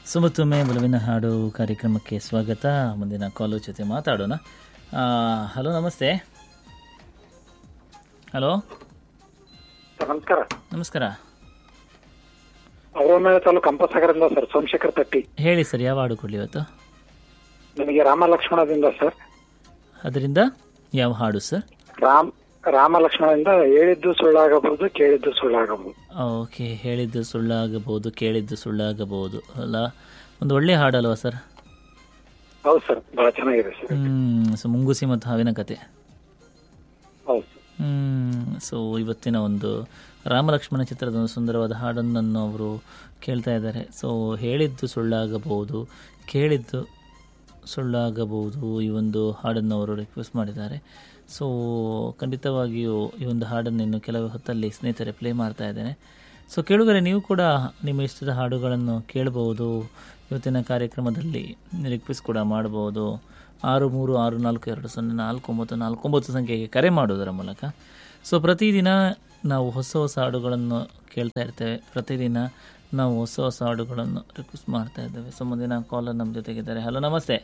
ಸುಮತ್ತೊಮ್ಮೆ ಬಲವಿನ ಹಾಡು ಕಾರ್ಯಕ್ರಮಕ್ಕೆ ಸ್ವಾಗತ ಮುಂದಿನ ಕಾಲು ಜೊತೆ ಮಾತಾಡೋಣ ಆ, ಹಲೋ ನಮಸ್ತೆ ಹಲೋ ಸರ್ ನಮಸ್ಕಾರ ನಮಸ್ಕಾರ ಅವರ ತಾಲೂಕು ಕಂಪಸಾಗರದಿಂದ ಸರ್ ಸೋಮಶೇಖರ್ ತಟ್ಟಿ ಹೇಳಿ ಸರ್ ಯಾವ ಹಾಡು ಕೊಡಲಿ ಇವತ್ತು ನಿಮಗೆ ರಾಮ ಲಕ್ಷ್ಮಣದಿಂದ ಸರ್ ಅದರಿಂದ ಯಾವ ಹಾಡು ಸರ್ ರಾಮ್ ರಾಮ ಲಕ್ಷ್ಮಣದಿಂದ ಹೇಳಿದ್ದು ಸುಳ್ಳಾಗಬಹುದು ಕೇಳಿದ್ದು ಸುಳ್ಳಾಗಬಹುದು ಓಕೆ ಹೇಳಿದ್ದು ಸುಳ್ಳಾಗಬಹುದು ಕೇಳಿದ್ದು ಸುಳ್ಳಾಗಬಹುದು ಅಲ್ಲ ಒಂದು ಒಳ್ಳೆ ಹಾಡಲ್ವಾ ಸರ್ ಹೌದು ಸರ್ ಬಹಳ ಚೆನ್ನಾಗಿದೆ ಸರ್ ಹ್ಮ್ ಸೊ ಮುಂಗುಸಿ ಮತ್ತು ಹಾವಿನ ಕತೆ ಹೌದು ಸರ್ ಹ್ಮ್ ಸೊ ಇವತ್ತಿನ ಒಂದು ರಾಮಲಕ್ಷ್ಮಣ ಚಿತ್ರದ ಒಂದು ಸುಂದರವಾದ ಹಾಡನ್ನು ಅವರು ಕೇಳ್ತಾ ಇದ್ದಾರೆ ಸೊ ಹೇಳಿದ್ದು ಸುಳ್ಳಾಗಬಹುದು ಕೇಳಿದ್ದು ಸುಳ್ಳಾಗಬಹುದು ಈ ಒಂದು ಹಾಡನ್ನು ಅವರು ರಿಕ್ವೆಸ್ಟ್ ಮಾಡಿದ್ದಾರೆ ಸೊ ಖಂಡಿತವಾಗಿಯೂ ಈ ಒಂದು ಹಾಡನ್ನು ಇನ್ನು ಕೆಲವು ಹೊತ್ತಲ್ಲಿ ಸ್ನೇಹಿತರೆ ಪ್ಲೇ ಮಾಡ್ತಾ ಇದ್ದೇನೆ ಸೊ ಕೇಳುಗರೆ ನೀವು ಕೂಡ ನಿಮ್ಮ ಇಷ್ಟದ ಹಾಡುಗಳನ್ನು ಕೇಳಬಹುದು ಇವತ್ತಿನ ಕಾರ್ಯಕ್ರಮದಲ್ಲಿ ರಿಕ್ವೆಸ್ಟ್ ಕೂಡ ಮಾಡಬಹುದು ಆರು ಮೂರು ಆರು ನಾಲ್ಕು ಎರಡು ಸೊನ್ನೆ ನಾಲ್ಕು ಒಂಬತ್ತು ನಾಲ್ಕು ಒಂಬತ್ತು ಸಂಖ್ಯೆಗೆ ಕರೆ ಮಾಡುವುದರ ಮೂಲಕ ಸೊ ಪ್ರತಿದಿನ ನಾವು ಹೊಸ ಹೊಸ ಹಾಡುಗಳನ್ನು ಕೇಳ್ತಾ ಇರ್ತೇವೆ ಪ್ರತಿದಿನ ನಾವು ಹೊಸ ಹೊಸ ಹಾಡುಗಳನ್ನು ರಿಕ್ವೆಸ್ಟ್ ಮಾಡ್ತಾ ಇದ್ದೇವೆ ಸೊ ಮುಂದಿನ ಕಾಲರ್ ನಮ್ಮ ಜೊತೆಗಿದ್ದಾರೆ ಹಲೋ ನಮಸ್ತೆ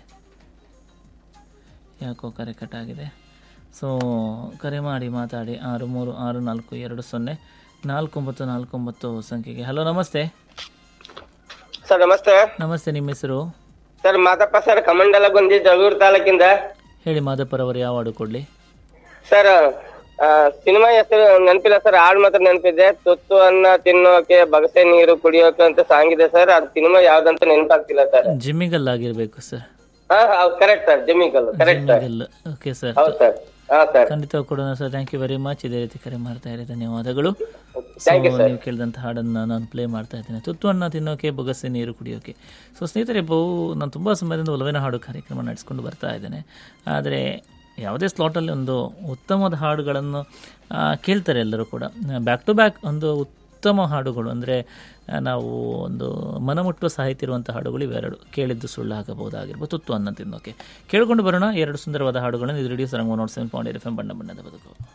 ಯಾಕೋ ಕರೆ ಕಟ್ ಆಗಿದೆ ಸೊ ಕರೆ ಮಾಡಿ ಮಾತಾಡಿ ಆರು ಮೂರು ಆರು ನಾಲ್ಕು ಎರಡು ಸೊನ್ನೆ ನಾಲ್ಕು ಒಂಬತ್ತು ನಾಲ್ಕು ಒಂಬತ್ತು ಸಂಖ್ಯೆಗೆ ಹಲೋ ನಮಸ್ತೆ ಸರ್ ನಮಸ್ತೆ ನಮಸ್ತೆ ನಿಮ್ಮ ಹೆಸರು ಸರ್ ಮಾದಪ್ಪ ಸರ್ ಕಮಂಡಲಗುಂದಿ ಜಗಳೂರು ತಾಲೂಕಿಂದ ಹೇಳಿ ಮಾದಪ್ಪರವರು ಯಾವ ಹಾಡು ಕೊಡಲಿ ಸರ್ ಆ, ಸಿನಿಮಾ ಹೆಸರು ನೆನಪಿಲ್ಲ ಸರ್ ಹಾಡು ಮಾತ್ರ ನೆನಪಿದೆ ತುತ್ತು ಅನ್ನ ತಿನ್ನೋಕೆ ಬಗಸೆ ನೀರು ಕುಡಿಯೋಕೆ ಅಂತ ಸಾಂಗ್ ಇದೆ ಸರ್ ಅದು ಸಿನಿಮಾ ಯಾವ್ದಂತ ನೆನಪಾಗ್ತಿಲ್ಲ ಸರ್ ಜಿಮ್ಮಿಗಲ್ ಆಗಿರಬೇಕು ಸರ್ ಹಾ ಹೌದು correct sir Jimmigal correct sir Jimmigal okay sir ಹೌದು ಸರ್ ಹಾ ಸರ್ ಖಂಡಿತ ಕೊಡೋಣ sir thank you very much ಇದೇ ರೀತಿ ಕರೆ ಮಾಡ್ತಾ ಇರಿ ಧನ್ಯವಾದಗಳು ಸೊ Thank you, sir. ನೀವು ಕೇಳಿದಂಥ ಹಾಡನ್ನು ನಾನು ಪ್ಲೇ ಮಾಡ್ತಾ ಇದ್ದೇನೆ ತುತ್ತು ಅನ್ನ ತಿನ್ನೋಕೆ ಬೊಗಸೆ ನೀರು ಕುಡಿಯೋಕೆ ಸೊ ಸ್ನೇಹಿತರೆ ಬಹು ನಾನು ತುಂಬ ಸಮಯದಿಂದ ಒಲವಿನ ಹಾಡು ಕಾರ್ಯಕ್ರಮ ನಡೆಸ್ಕೊಂಡು ಬರ್ತಾ ಇದ್ದೇನೆ ಆದರೆ ಯಾವುದೇ ಸ್ಲಾಟಲ್ಲಿ ಒಂದು ಉತ್ತಮವಾದ ಹಾಡುಗಳನ್ನು ಆ, ಕೇಳ್ತಾರೆ ಎಲ್ಲರೂ ಕೂಡ ಬ್ಯಾಕ್ ಟು ಬ್ಯಾಕ್ ಒಂದು ಉತ್ತಮ ಹಾಡುಗಳು ಅಂದರೆ ನಾವು ಒಂದು ಮನಮುಟ್ಟುವ ಸಾಹಿತ್ಯ ಇರುವಂಥ ಹಾಡುಗಳು ಇವೆರಡು ಕೇಳಿದ್ದು ಸುಳ್ಳು ಆಗಬಹುದಾಗಿರ್ಬೋದು ತುತ್ತು ಅನ್ನ ತಿನ್ನೋಕೆ ಕೇಳಿಕೊಂಡು ಬರೋಣ ಎರಡು ಸುಂದರವಾದ ಹಾಡುಗಳನ್ನು ಇದು ರೇಡಿಯೋ ಸರಂಗ ನೋಟ್ ಸೆವೆನ್ ಪಾಯಿಂಟ್ ಎಫ್ ಎಂ ಬಣ್ಣ ಬಣ್ಣದ ಬದುಕು